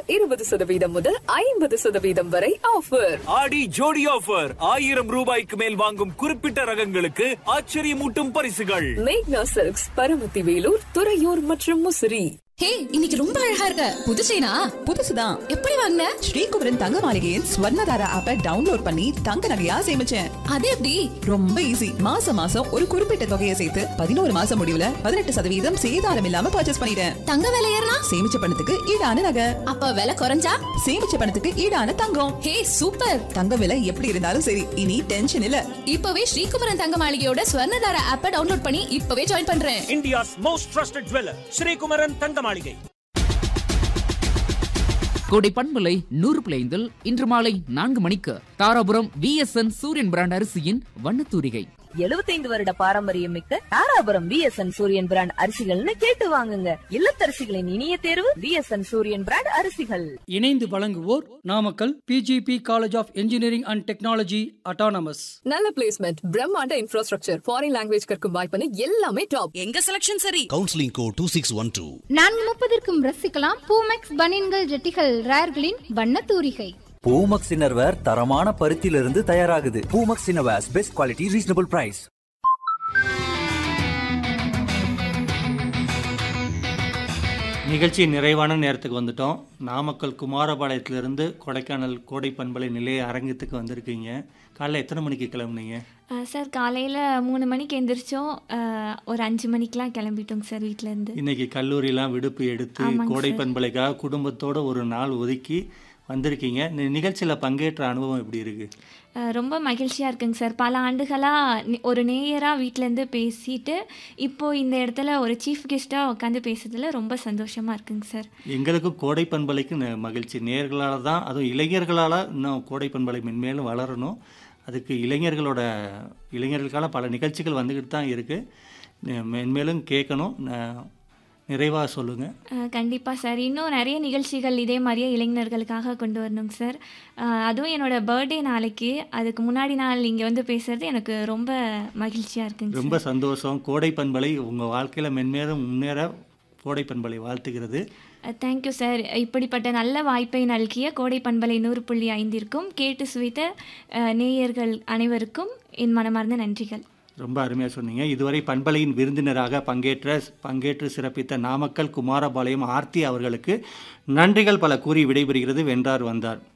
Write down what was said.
இருபது சதவீதம் முதல் ஐம்பது சதவீதம் வரை ஆஃபர் ஆடி ஜோடி ஆஃபர் ஆயிரம் ரூபாய்க்கு மேல் வாங்கும் குறிப்பிட்ட ரகங்களுக்கு ஆச்சரியமூட்டும் பரிசுகள் மேக்னா சில்க்ஸ் பரமத்தி வேலூர் துறையூர் மற்றும் முசிறி ஹே இன்னைக்கு ரொம்ப அழகா இருக்க புது செயினா புதுசுதான் எப்படி வாங்கின ஸ்ரீகுமரன் தங்க மாளிகையின் ஸ்வர்ணதாரா ஆப்பை டவுன்லோட் பண்ணி தங்க நகையா சேமிச்சேன் அது எப்படி ரொம்ப ஈஸி மாசம் மாசம் ஒரு குறிப்பிட்ட தொகையை சேர்த்து பதினோரு மாசம் முடிவுல பதினெட்டு சதவீதம் சேதாரம் இல்லாம பர்ச்சேஸ் பண்ணிட்டேன் தங்க விலை ஏறினா சேமிச்ச பணத்துக்கு ஈடான நகை அப்ப விலை குறைஞ்சா சேமிச்ச பணத்துக்கு ஈடான தங்கம் ஹே சூப்பர் தங்க விலை எப்படி இருந்தாலும் சரி இனி டென்ஷன் இல்ல இப்பவே ஸ்ரீகுமரன் தங்க மாளிகையோட ஸ்வர்ணதார ஆப்பை டவுன்லோட் பண்ணி இப்பவே ஜாயின் பண்றேன் India's most trusted jeweler, Sri Kumaran Tanga Malige. கோடை பண்பலை நூறு பிளைந்தில் இன்று மாலை நான்கு மணிக்கு தாராபுரம் விஎஸ்என் சூரியன் பிராண்ட் அரிசியின் வண்ணத்தூரிகை எழுபத்தைந்து வருட பாரம்பரியம் மிக்க தாராபுரம் விஎஸ்என் சூரியன் பிராண்ட் அரிசிகள்னு கேட்டு வாங்குங்க இல்லத்தரசிகளின் இனிய தேர்வு விஎஸ்என் சூரியன் பிராண்ட் அரிசிகள் இணைந்து வழங்குவோர் Namakkal PGP college of engineering and technology autonomous நல்ல பிளேஸ்மெண்ட் பிரம்மாண்ட இன்ஃப்ராஸ்ட்ரக்சர் ஃபாரின் லாங்குவேஜ் கற்கும் வாய்ப்புன்னு எல்லாமே டாப் எங்க செலக்ஷன் சரி counselling code two six one two நான்கு முப்பதற்கும் ரசிக்கலாம் பூமெக்ஸ் பனியன்கள் ஜெட்டிகள் ரேர்களின் வண்ண தூரிகை பூமக்ஸ் இன்னர்வேர் தரமான பருத்தியிலிருந்து தயாராகுது Poomex innerwears best quality reasonable price நிகழ்ச்சி நிறைவான நேரத்துக்கு வந்துட்டோம் நாமக்கல் குமாரபாளையத்திலிருந்து கொடைக்கானல் கோடை பண்பலை நிலைய அரங்கத்துக்கு வந்திருக்கீங்க காலைல எத்தனை மணிக்கு கிளம்புனீங்க சார் காலையில் மூணு மணிக்கு எந்திரிச்சோம் அஹ், ஒரு அஞ்சு மணிக்கெலாம் கிளம்பிட்டோங்க சார் வீட்டிலேருந்து இன்னைக்கு கல்லூரிலாம் விடுப்பு எடுத்து ஆமாங்க கோடை சார். பண்பலைக்காக குடும்பத்தோட ஒரு நாள் ஒதுக்கி வந்திருக்கீங்க இந்த நிகழ்ச்சியில் பங்கேற்ற அனுபவம் எப்படி இருக்கு ரொம்ப மகிழ்ச்சியாக இருக்குங்க சார் பல ஆண்டுகளாக ஒரு நேயராக வீட்டிலேருந்து பேசிட்டு இப்போது இந்த இடத்துல ஒரு சீஃப் கெஸ்ட்டாக உட்காந்து பேசுறதுல ரொம்ப சந்தோஷமாக இருக்குங்க சார் எங்களுக்கும் கோடை பண்பலைக்கு ந- மகிழ்ச்சி நேர்களால் தான் அதுவும் இளைஞர்களால் இன்னும் கோடை பண்பலை மென்மேலும் வளரணும் அதுக்கு இளைஞர்களோட இளைஞர்களுக்கான பல நிகழ்ச்சிகள் வந்துக்கிட்டு தான் இருக்குது மென்மேலும் கேட்கணும் ந- நிறைவாக சொல்லுங்கள் கண்டிப்பாக சார் இன்னும் நிறைய நிகழ்ச்சிகள் இதே மாதிரியே இளைஞர்களுக்காக கொண்டு வரணுங்க சார் அஹ், அதுவும் என்னோட பர்த்டே நாளைக்கு அதுக்கு முன்னாடி நாள் இங்கே வந்து பேசுறது எனக்கு ரொம்ப மகிழ்ச்சியாக இருக்குங்க ரொம்ப சந்தோஷம் கோடை பண்பலை உங்கள் வாழ்க்கையில் மென்மேலும் முன்னேற கோடை பண்பலை வாழ்த்துகிறது தேங்க்யூ சார் இப்படிப்பட்ட நல்ல வாய்ப்பை நல்கிய கோடை பண்பலை நூறு புள்ளி ஐந்திற்கும் கேட்டு சுவைத்த அஹ், நேயர்கள் அனைவருக்கும் என் மனமார்ந்த நன்றிகள் ரொம்ப அருமையாக சொன்னீங்க இதுவரை பண்பலையின் விருந்தினராக பங்கேற்ற பங்கேற்று சிறப்பித்த நாமக்கல் குமாரபாளையம் ஆர்த்தி அவர்களுக்கு நன்றிகள் பல கூறி விடைபெறுகிறது வென்றார் வந்தார்